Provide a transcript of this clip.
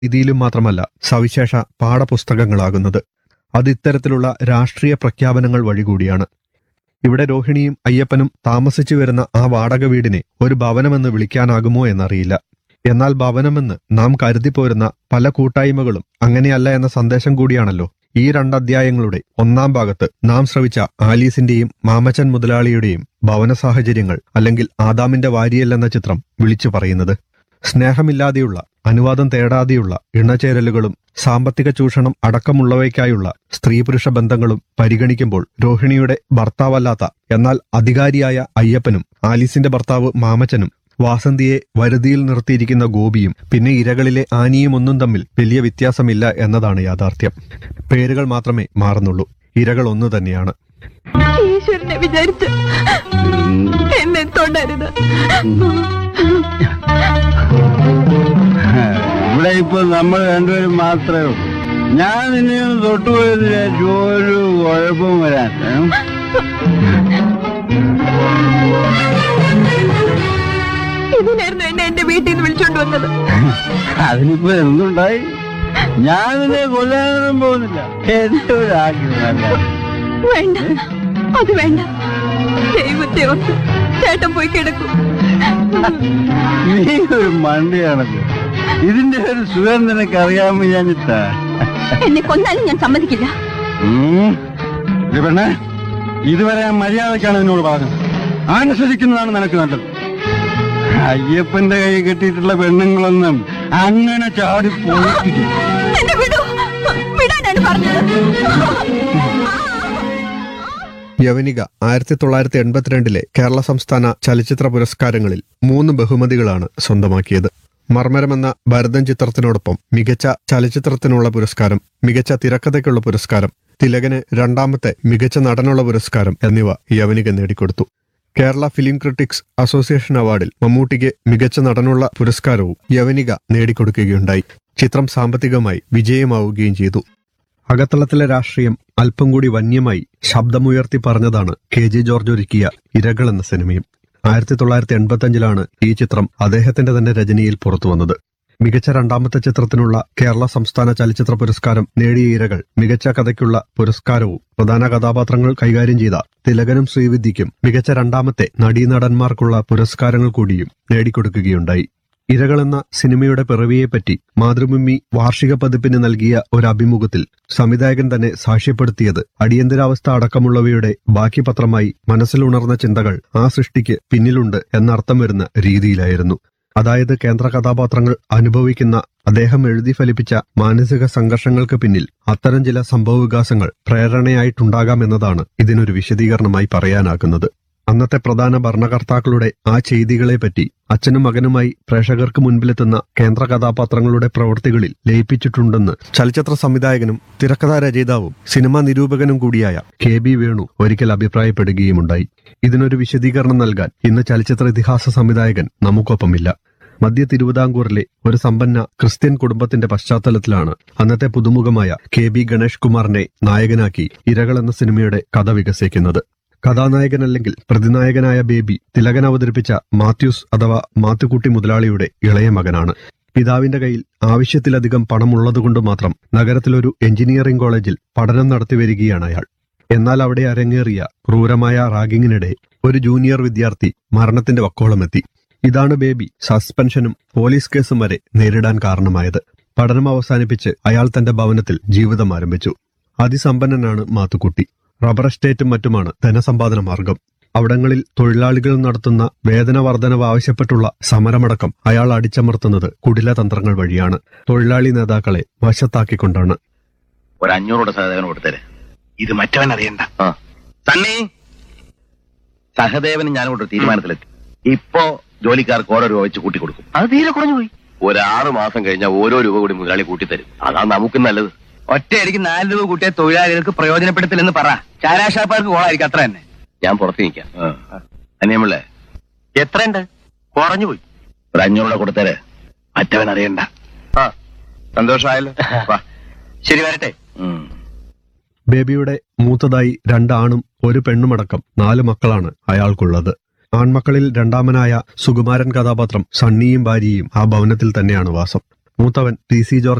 രീതിയിലും മാത്രമല്ല സവിശേഷ പാഠപുസ്തകങ്ങളാകുന്നത് അത് ഇത്തരത്തിലുള്ള രാഷ്ട്രീയ പ്രഖ്യാപനങ്ങൾ വഴി കൂടിയാണ് ഇവിടെ രോഹിണിയും അയ്യപ്പനും താമസിച്ചു വരുന്ന ആ വാടക വീടിനെ ഒരു ഭവനമെന്ന് വിളിക്കാനാകുമോ എന്നറിയില്ല എന്നാൽ ഭവനമെന്ന് നാം കരുതിപ്പോരുന്ന പല കൂട്ടായ്മകളും അങ്ങനെയല്ല എന്ന സന്ദേശം കൂടിയാണല്ലോ ഈ രണ്ട് അധ്യായങ്ങളുടെ ഒന്നാം ഭാഗത്ത് നാം ശ്രവിച്ച ആലീസിന്റെയും മാമച്ചൻ മുതലാളിയുടെയും ഭവന സാഹചര്യങ്ങൾ അല്ലെങ്കിൽ ആദാമിന്റെ വാരിയൽ എന്ന ചിത്രം വിളിച്ചു പറയുന്നത് സ്നേഹമില്ലാതെയുള്ള അനുവാദം തേടാതെയുള്ള ഇണചേരലുകളും സാമ്പത്തിക ചൂഷണം അടക്കമുള്ളവയ്ക്കായുള്ള സ്ത്രീ പുരുഷ ബന്ധങ്ങളും പരിഗണിക്കുമ്പോൾ രോഹിണിയുടെ ഭർത്താവല്ലാത്ത എന്നാൽ അധികാരിയായ അയ്യപ്പനും ആലീസിന്റെ ഭർത്താവ് മാമച്ചനും വാസന്തിയെ വരുതിയിൽ നിർത്തിയിരിക്കുന്ന ഗോപിയും പിന്നെ ഇരകളിലെ ആനിയും ഒന്നും തമ്മിൽ വലിയ വ്യത്യാസമില്ല എന്നതാണ് യാഥാർത്ഥ്യം പേരുകൾ മാത്രമേ മാറുന്നുള്ളൂ ഇരകൾ ഒന്നു തന്നെയാണ് ഈശ്വരനെ വിചാരിച്ച് എന്നെ തൊടരുത് ഇവിടെ ഇപ്പൊ നമ്മൾ രണ്ടുപേരും മാത്രമേ ഉള്ളൂ ഞാൻ നിന്നെയൊന്നും തൊട്ടുപോയതില്ല ഒരു കുഴപ്പം വരാൻ ഉം. ഇതിനായിരുന്നു എന്നെ എന്റെ വീട്ടിൽ നിന്ന് വിളിച്ചോണ്ട് വന്നത് അതിനിപ്പോ എന്തുണ്ടായി ഞാൻ നിന്നെ കൊല്ലാനൊന്നും പോകുന്നില്ല എന്റെ ഒരു ആഗ്രഹമല്ല വേണ്ട അത് വേണ്ട ദൈവത്തെ ഓർത്ത് ചേട്ടൻ പോയി കിടക്കും നീ ഒരു മണ്ടിയാണല്ലോ ഇതിന്റെ ഒരു സുഖം നിനക്ക് അറിയാമോ ഞാനിട്ടാ എന്നെ കൊന്നാലും ഞാൻ സമ്മതിക്കില്ല പെണ്ണെ ഇതുവരെ ഞാൻ മര്യാദക്കാണ് നിന്നോട് പറഞ്ഞത് അനുസരിക്കുന്നതാണ് നിനക്ക് നല്ലത് അയ്യപ്പന്റെ കൈ കെട്ടിയിട്ടുള്ള പെണ്ണുങ്ങളൊന്നും അങ്ങനെ ചാടിപ്പോയി എന്നെ വിടൂ വിടാനാണ് പറഞ്ഞത് യവനിക ആയിരത്തി തൊള്ളായിരത്തി എൺപത്തിരണ്ടിലെ കേരള സംസ്ഥാന ചലച്ചിത്ര പുരസ്കാരങ്ങളിൽ മൂന്ന് ബഹുമതികളാണ് സ്വന്തമാക്കിയത് മർമരം എന്ന ഭരതൻ ചിത്രത്തിനോടൊപ്പം മികച്ച ചലച്ചിത്രത്തിനുള്ള പുരസ്കാരം മികച്ച തിരക്കഥയ്ക്കുള്ള പുരസ്കാരം തിലകന് രണ്ടാമത്തെ മികച്ച നടനുള്ള പുരസ്കാരം എന്നിവ യവനിക നേടിക്കൊടുത്തു കേരള ഫിലിം ക്രിട്ടിക്സ് അസോസിയേഷൻ അവാർഡിൽ മമ്മൂട്ടിക്ക് മികച്ച നടനുള്ള പുരസ്കാരവും യവനിക നേടിക്കൊടുക്കുകയുണ്ടായി ചിത്രം സാമ്പത്തികമായി വിജയമാവുകയും ചെയ്തു അകത്തളത്തിലെ രാഷ്ട്രീയം അല്പം കൂടി വന്യമായി ശബ്ദമുയർത്തി പറഞ്ഞതാണ് കെ ജെ ജോർജ് ഒരുക്കിയ ഇരകൾ എന്ന സിനിമയും ആയിരത്തി തൊള്ളായിരത്തി എൺപത്തിയഞ്ചിലാണ് ഈ ചിത്രം അദ്ദേഹത്തിന്റെ തന്നെ രചനയിൽ പുറത്തുവന്നത് മികച്ച രണ്ടാമത്തെ ചിത്രത്തിനുള്ള കേരള സംസ്ഥാന ചലച്ചിത്ര പുരസ്കാരം നേടിയ ഇരകൾ മികച്ച കഥയ്ക്കുള്ള പുരസ്കാരവും പ്രധാന കഥാപാത്രങ്ങൾ കൈകാര്യം ചെയ്ത തിലകനും ശ്രീവിദ്യയ്ക്കും മികച്ച രണ്ടാമത്തെ നടീനടന്മാർക്കുള്ള പുരസ്കാരങ്ങൾ കൂടിയും നേടിക്കൊടുക്കുകയുണ്ടായി ഇരകൾ എന്ന സിനിമയുടെ പിറവിയെപ്പറ്റി മാതൃഭൂമി വാർഷിക പതിപ്പിന് നൽകിയ ഒരു അഭിമുഖത്തിൽ സംവിധായകൻ തന്നെ സാക്ഷ്യപ്പെടുത്തിയത് അടിയന്തരാവസ്ഥ അടക്കമുള്ളവയുടെ ബാക്കി പത്രമായി മനസ്സിലുണർന്ന ചിന്തകൾ ആ സൃഷ്ടിക്ക് പിന്നിലുണ്ട് എന്നർത്ഥം വരുന്ന രീതിയിലായിരുന്നു അതായത് കേന്ദ്ര കഥാപാത്രങ്ങൾ അനുഭവിക്കുന്ന അദ്ദേഹം എഴുതി ഫലിപ്പിച്ച മാനസിക സംഘർഷങ്ങൾക്ക് പിന്നിൽ അത്തരം ചില സംഭവവികാസങ്ങൾ പ്രേരണയായിട്ടുണ്ടാകാമെന്നതാണ് ഇതിനൊരു വിശദീകരണമായി പറയാനാകുന്നത് അന്നത്തെ പ്രധാന ഭരണകർത്താക്കളുടെ ആ ചെയ്തികളെപ്പറ്റി അച്ഛനും മകനുമായി പ്രേക്ഷകർക്ക് മുൻപിലെത്തുന്ന കേന്ദ്ര കഥാപാത്രങ്ങളുടെ പ്രവൃത്തികളിൽ ലയിപ്പിച്ചിട്ടുണ്ടെന്ന് ചലച്ചിത്ര സംവിധായകനും തിരക്കഥാ രചയിതാവും സിനിമാ നിരൂപകനും കൂടിയായ കെ ബി വേണു ഒരിക്കൽ അഭിപ്രായപ്പെടുകയുമുണ്ടായി ഇതിനൊരു വിശദീകരണം നൽകാൻ ഇന്ന് ചലച്ചിത്ര ഇതിഹാസ സംവിധായകൻ നമുക്കൊപ്പമില്ല മധ്യ തിരുവിതാംകൂറിലെ ഒരു സമ്പന്ന ക്രിസ്ത്യൻ കുടുംബത്തിന്റെ പശ്ചാത്തലത്തിലാണ് അന്നത്തെ പുതുമുഖമായ കെ ബി ഗണേഷ് കുമാറിനെ നായകനാക്കി ഇരകൾ എന്ന സിനിമയുടെ കഥ വികസിക്കുന്നത് കഥാനായകനല്ലെങ്കിൽ പ്രതിനായകനായ ബേബി തിലകൻ അവതരിപ്പിച്ച മാത്യൂസ് അഥവാ മാത്തുക്കുട്ടി മുതലാളിയുടെ ഇളയ മകനാണ് പിതാവിന്റെ കയ്യിൽ ആവശ്യത്തിലധികം പണമുള്ളതുകൊണ്ട് മാത്രം നഗരത്തിലൊരു എഞ്ചിനീയറിംഗ് കോളേജിൽ പഠനം നടത്തി വരികയാണ് അയാൾ എന്നാൽ അവിടെ അരങ്ങേറിയ ക്രൂരമായ റാഗിങ്ങിനിടെ ഒരു ജൂനിയർ വിദ്യാർത്ഥി മരണത്തിന്റെ വക്കോളമെത്തി ഇതാണ് ബേബി സസ്പെൻഷനും പോലീസ് കേസും വരെ നേരിടാൻ കാരണമായത് പഠനം അവസാനിപ്പിച്ച് അയാൾ തന്റെ ഭവനത്തിൽ ജീവിതം ആരംഭിച്ചു അതിസമ്പന്നനാണ് മാത്തുക്കുട്ടി റബ്ബർ എസ്റ്റേറ്റും മറ്റുമാണ് ധനസമ്പാദന മാർഗം അവിടങ്ങളിൽ തൊഴിലാളികൾ നടത്തുന്ന വേതന വർധനവ് ആവശ്യപ്പെട്ടുള്ള സമരമടക്കം അയാൾ അടിച്ചമർത്തുന്നത് കുടില തന്ത്രങ്ങൾ വഴിയാണ് തൊഴിലാളി നേതാക്കളെ വശത്താക്കിക്കൊണ്ടാണ് ഒരു അഞ്ഞൂറോടെ സഹദേവന് കൊടുത്തേരെ ഇത് മറ്റവൻ അറിയണ്ട സണ്ണി സഹദേവന് ഞാൻ ഒരു തീരുമാനത്തിലെത്തി ഇപ്പോ ജോലിക്കാർക്ക് ഓരോ രൂപ വെച്ച് കൂട്ടി കൊടുക്കും അത് തീരെ കുറഞ്ഞു പോയി ഒരു ആറ് മാസം കഴിഞ്ഞാൽ ഓരോ രൂപ കൂടി മുതലാളി കൂട്ടിത്തരും അതാ നമുക്ക് നല്ലത് ഒറ്റയടിക്ക് നാല് രൂപ കൂട്ടിയ തൊഴിലാളികൾക്ക് പ്രയോജനപ്പെടുത്തില്ലെന്ന് പറ ചാരാഷാപ്പാർക്ക് കോളായിരിക്കും അത്ര തന്നെ ഞാൻ പുറത്ത് നിൽക്കാം അനിയമുള്ളേ എത്രയുണ്ട് കുറഞ്ഞു പോയി ഒരു അഞ്ഞൂറോടെ കൊടുത്തേരെ മറ്റവൻ അറിയണ്ട ആ സന്തോഷമായല്ലോ വാ. ശരി വരട്ടെ ഉം. ബേബിയുടെ മൂത്തതായി രണ്ടാണും ഒരു പെണ്ണുമടക്കം നാല് മക്കളാണ് അയാൾക്കുള്ളത് ആൺമക്കളിൽ രണ്ടാമനായ സുകുമാരൻ കഥാപാത്രം സണ്ണിയും ഭാര്യയും ആ ഭവനത്തിൽ തന്നെയാണ് വാസം മൂത്തവൻ ടി സി ജോർജ്